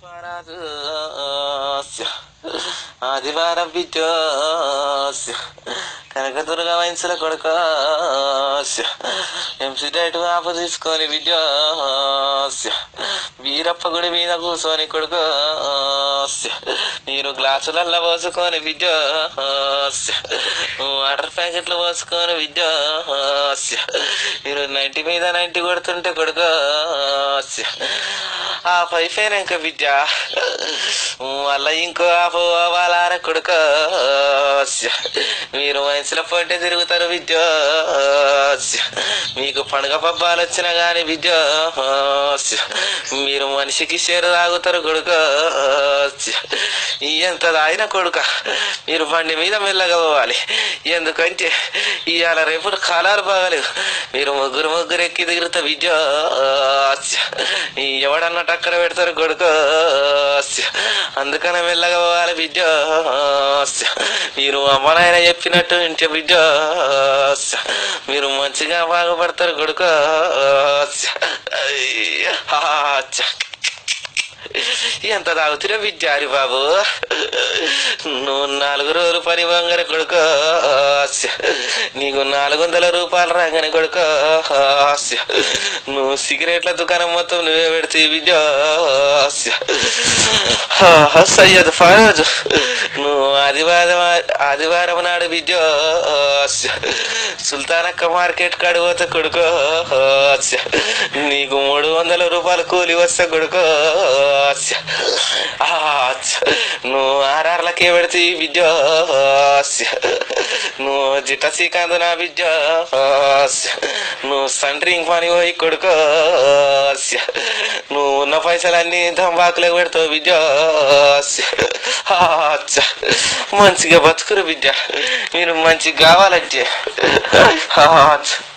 ఆదివారం బిడ్డోస్య కనకదుర్గ వయసుల కొడుక ఎంసీ డైట్ ఆపు తీసుకొని బిడ్డోస్య వీరప్ప గుడి మీద కూర్చొని కొడుక మీరు గ్లాసులల్లో పోసుకొని బిడ్డోస్య వాటర్ ప్యాకెట్లు పోసుకొని బిడ్డోస్య మీరు నైంటీ మీద నైంటీ కొడుతుంటే కొడుక ఆ పైపోయినాక బిడ్డ మళ్ళా ఇంకో ఆపు వాళ్ళార కొడుక మీరు వయసులో పోటీ తిరుగుతారు విద్య మీకు పండుగ పబ్బాలు వచ్చినా గాని విద్య మీరు మనిషికి షేరు తాగుతారు కొడుక ఎంత తాగిన కొడుక మీరు బండి మీద మెల్లగా పోవాలి ఎందుకంటే ఇవాళ రేపు కాలాలు బాగలేవు మీరు ముగ్గురు ముగ్గురు ఎక్కి తిరుగుతా విద్య ఎవడన్నా టక్కర పెడతారు కొడుక అందుకనే మెల్లగా పోవాలి బిడ్డ మీరు అమ్మనాయన చెప్పినట్టు ఇంటి బిడ్డ మీరు మంచిగా బాగుపడతారు కొడుక ఎంత తాగుతున్నా విద్యారి బాబు నువ్వు నాలుగు రోజులు పని వంగర కొడుక నీకు నాలుగు వందల రూపాయలు రంగని కొడుక నువ్వు సిగరెట్ల దుకాణం మొత్తం నువ్వే పెడితే విద్య సయ్యద్ ఫరోజ్ నువ్వు ఆదివారం ఆదివారం నాడు విద్య సుల్తానక్క మార్కెట్ కాడు పోతే కొడుకో నీకు మూడు వందల రూపాయలు కూలి వస్తే కొడుకో నువ్వు ఆర్ఆర్లకే పెడితే విద్య నువ్వు జిట్ట శ్రీకాంత్ నా విద్య నువ్వు సండ్రింగ్ పని పోయి కొడుకో నువ్వు ఉన్న పైసలన్నీ దంబాకులకు పెడతావు విద్య మంచిగా బతుకురు విద్య మీరు మంచిగా కావాలంటే